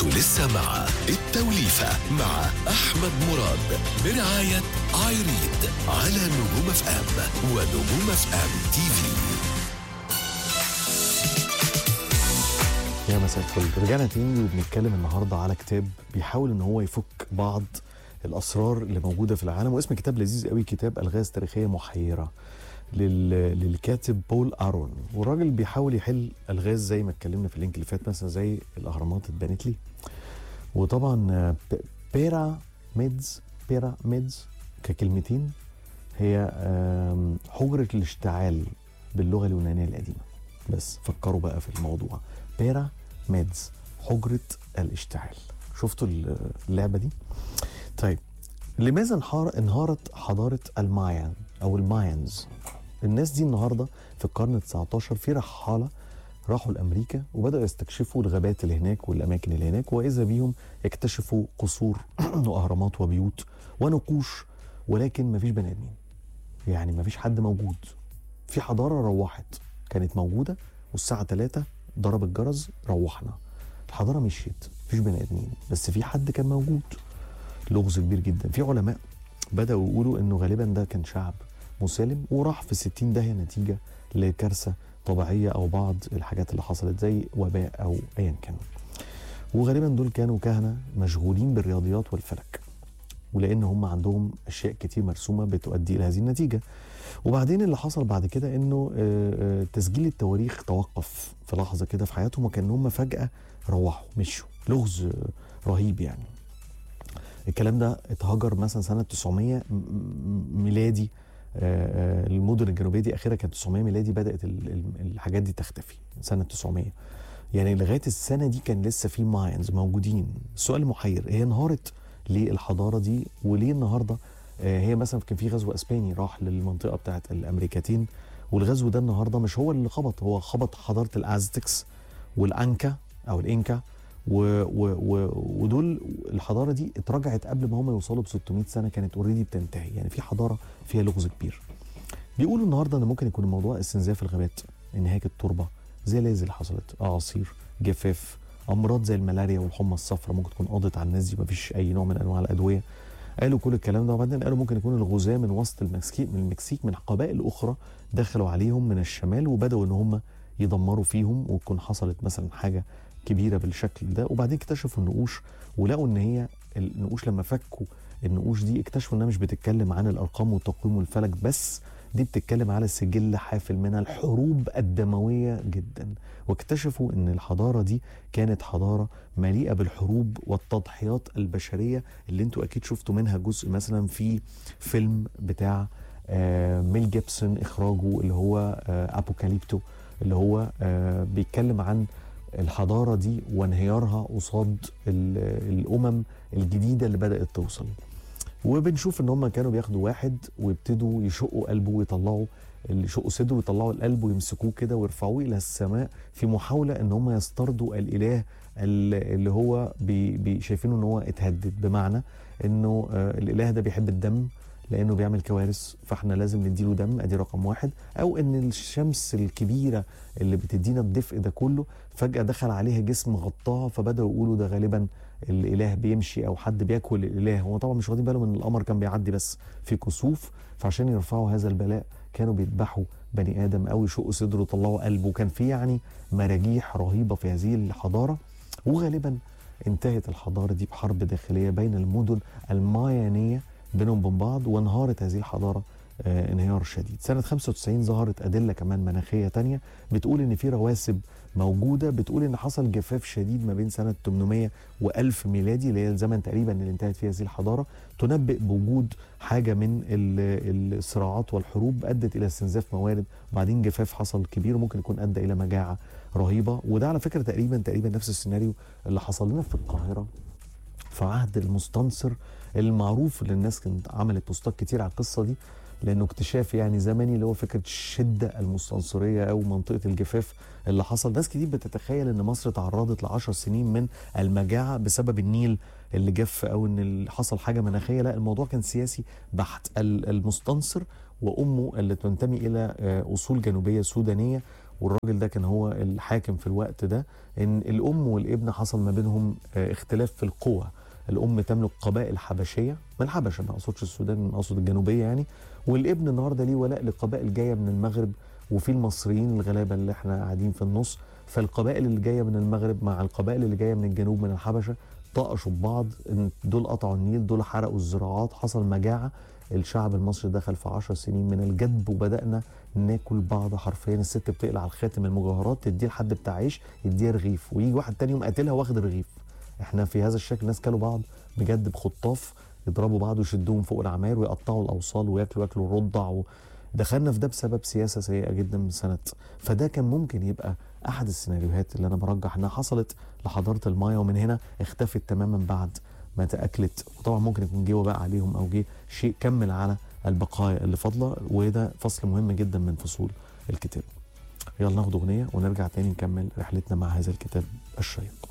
انتوا لسه مع التوليفة مع أحمد مراد برعاية ايريد على نجوم اف ام ونجوم اف ام تي في يا مساء الفل رجعنا تاني وبنتكلم النهارده على كتاب بيحاول ان هو يفك بعض الاسرار اللي موجوده في العالم واسم كتاب لذيذ قوي كتاب الغاز تاريخيه محيره لل... للكاتب بول ارون والراجل بيحاول يحل الغاز زي ما اتكلمنا في اللينك اللي فات مثلا زي الاهرامات اتبنت لي وطبعا آه، ب- بيرا ميدز بيرا ميدز ككلمتين هي آم، حجره الاشتعال باللغه اليونانيه القديمه بس فكروا بقى في الموضوع بيرا ميدز حجرة الاشتعال شفتوا اللعبة دي؟ طيب لماذا انهار انهارت حضارة المايان أو المايانز؟ الناس دي النهاردة في القرن ال 19 في رحالة راحوا لأمريكا وبدأوا يستكشفوا الغابات اللي هناك والأماكن اللي هناك وإذا بيهم اكتشفوا قصور وأهرامات وبيوت ونقوش ولكن مفيش بني آدمين يعني مفيش حد موجود في حضارة روحت كانت موجودة والساعة 3 ضرب الجرس روحنا الحضارة مشيت مفيش بني آدمين بس في حد كان موجود لغز كبير جدا في علماء بدأوا يقولوا إنه غالبا ده كان شعب مسالم وراح في 60 داهية نتيجة لكارثة طبيعية أو بعض الحاجات اللي حصلت زي وباء أو أيا كان وغالبا دول كانوا كهنة مشغولين بالرياضيات والفلك ولان هم عندهم اشياء كتير مرسومه بتؤدي الى هذه النتيجه وبعدين اللي حصل بعد كده انه آه، آه، تسجيل التواريخ توقف في لحظه كده في حياتهم وكان هم فجاه روحوا مشوا لغز آه، رهيب يعني الكلام ده اتهجر مثلا سنه 900 م- م- ميلادي آه، آه، المدن الجنوبيه دي اخرها كانت 900 ميلادي بدات ال- ال- الحاجات دي تختفي سنه 900 يعني لغايه السنه دي كان لسه في ماينز موجودين السؤال محير هي انهارت ليه الحضاره دي وليه النهارده آه، هي مثلا كان في غزو اسباني راح للمنطقه بتاعت الامريكتين والغزو ده النهارده مش هو اللي خبط هو خبط حضاره الازتكس والانكا او الانكا و و و ودول الحضاره دي اتراجعت قبل ما هم يوصلوا ب 600 سنه كانت اوريدي بتنتهي يعني في حضاره فيها لغز كبير بيقولوا النهارده ان ممكن يكون الموضوع استنزاف الغابات انهاك التربه زلازل حصلت اعاصير جفاف امراض زي الملاريا والحمى الصفراء ممكن تكون قضت على الناس دي مفيش اي نوع من انواع الادويه قالوا كل الكلام ده وبعدين قالوا ممكن يكون الغزاة من وسط المكسيك من المكسيك من قبائل اخرى دخلوا عليهم من الشمال وبداوا ان هم يدمروا فيهم وتكون حصلت مثلا حاجه كبيره بالشكل ده وبعدين اكتشفوا النقوش ولقوا ان هي النقوش لما فكوا النقوش دي اكتشفوا انها مش بتتكلم عن الارقام والتقويم والفلك بس دي بتتكلم على سجل حافل من الحروب الدمويه جدا واكتشفوا ان الحضاره دي كانت حضاره مليئه بالحروب والتضحيات البشريه اللي انتوا اكيد شفتوا منها جزء مثلا في فيلم بتاع آه، ميل جيبسون اخراجه اللي هو آه، ابوكاليبتو اللي هو آه، بيتكلم عن الحضاره دي وانهيارها قصاد ال- الامم الجديده اللي بدات توصل وبنشوف ان هم كانوا بياخدوا واحد ويبتدوا يشقوا قلبه ويطلعوا اللي يشقوا صدره ويطلعوا القلب ويمسكوه كده ويرفعوه الى السماء في محاوله ان هم يسترضوا الاله ال- اللي هو بي بي شايفينه ان هو اتهدد بمعنى انه آه الاله ده بيحب الدم لانه بيعمل كوارث فاحنا لازم نديله دم ادي رقم واحد او ان الشمس الكبيره اللي بتدينا الدفء ده كله فجاه دخل عليها جسم غطاها فبداوا يقولوا ده غالبا الاله بيمشي او حد بياكل الاله هو طبعا مش واخدين بالهم ان القمر كان بيعدي بس في كسوف فعشان يرفعوا هذا البلاء كانوا بيذبحوا بني ادم او يشقوا صدره ويطلعوا قلبه وكان في يعني مراجيح رهيبه في هذه الحضاره وغالبا انتهت الحضاره دي بحرب داخليه بين المدن المايانيه بينهم وبين بعض وانهارت هذه الحضاره آه، انهيار شديد سنة 95 ظهرت أدلة كمان مناخية تانية بتقول إن في رواسب موجودة بتقول إن حصل جفاف شديد ما بين سنة 800 و1000 ميلادي اللي هي الزمن تقريبا اللي انتهت فيه هذه الحضارة تنبئ بوجود حاجة من ال- الصراعات والحروب أدت إلى استنزاف موارد وبعدين جفاف حصل كبير وممكن يكون أدى إلى مجاعة رهيبة وده على فكرة تقريبا تقريبا نفس السيناريو اللي حصل لنا في القاهرة في عهد المستنصر المعروف اللي الناس كانت عملت بوستات كتير على القصه دي لانه اكتشاف يعني زمني اللي هو فكره الشده المستنصريه او منطقه الجفاف اللي حصل ناس كتير بتتخيل ان مصر تعرضت ل 10 سنين من المجاعه بسبب النيل اللي جف او ان اللي حصل حاجه مناخيه لا الموضوع كان سياسي بحت ال- المستنصر وامه اللي تنتمي الى آه، اصول جنوبيه سودانيه والراجل ده كان هو الحاكم في الوقت ده ان الام والابن حصل ما بينهم آه، اختلاف في القوى الام تملك قبائل حبشيه من الحبشه ما اقصدش السودان اقصد الجنوبيه يعني والابن النهارده ليه ولاء لقبائل جايه من المغرب وفي المصريين الغلابه اللي احنا قاعدين في النص فالقبائل اللي جايه من المغرب مع القبائل اللي جايه من الجنوب من الحبشه طقشوا ببعض إن دول قطعوا النيل دول حرقوا الزراعات حصل مجاعه الشعب المصري دخل في عشر سنين من الجدب وبدانا ناكل بعض حرفيا الست بتقلع الخاتم المجوهرات تديه لحد بتاع عيش يديها رغيف ويجي واحد تاني يوم قاتلها واخد الرغيف احنا في هذا الشكل ناس كلوا بعض بجد بخطاف يضربوا بعض ويشدوهم فوق العماير ويقطعوا الاوصال وياكلوا ياكلوا الرضع و... دخلنا في ده بسبب سياسه سيئه جدا من سنه فده كان ممكن يبقى احد السيناريوهات اللي انا برجح انها حصلت لحضاره المايا ومن هنا اختفت تماما بعد ما تاكلت وطبعا ممكن يكون جه وباء عليهم او جه شيء كمل على البقايا اللي فاضله وده فصل مهم جدا من فصول الكتاب يلا ناخد اغنيه ونرجع تاني نكمل رحلتنا مع هذا الكتاب الشيق